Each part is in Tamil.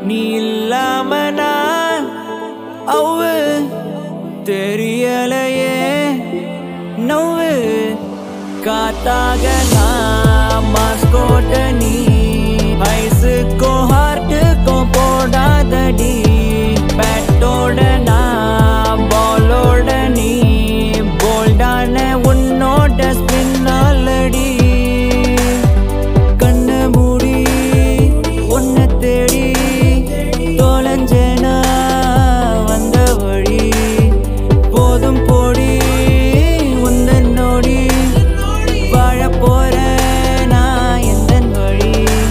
நீ இல்லாம நான் அவ்வு தெரியலையே நோவு காத்தாக நான் மாஸ்கோட்ட நீ வயசுக்கும் ஹார்ட்டுக்கும் போடாதடி பேட்டோட நான் பாலோட நீ போல்டான உன்னோட ஸ்பின் ஆல்ரெடி கண்ணை மூடி உன்னை தேடி தொலைஞ்சேனா வந்த வழி போதும் போடி உந்தன் நோடி வாழ போறேன் நான் எந்த வழி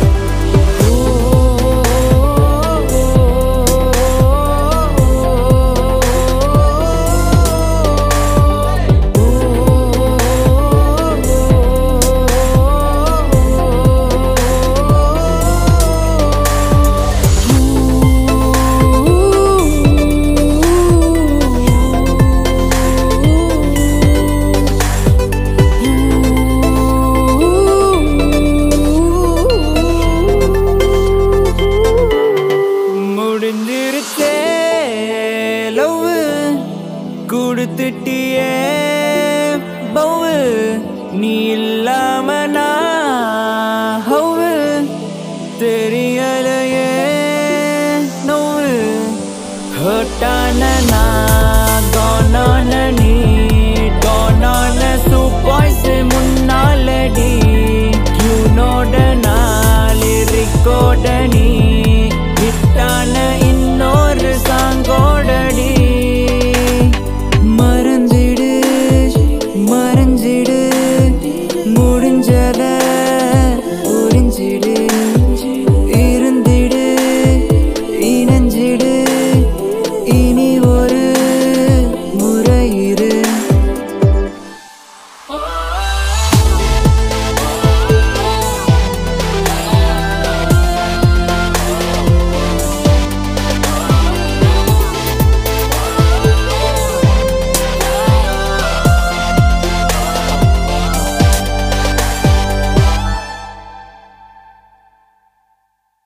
முடிஞ்சிருச்சே லவ் கொடுத்துட்டியே பவு நீ இல்லாம நான் ஹவு தெரியலையே நோவு ஹர்ட்டான நான்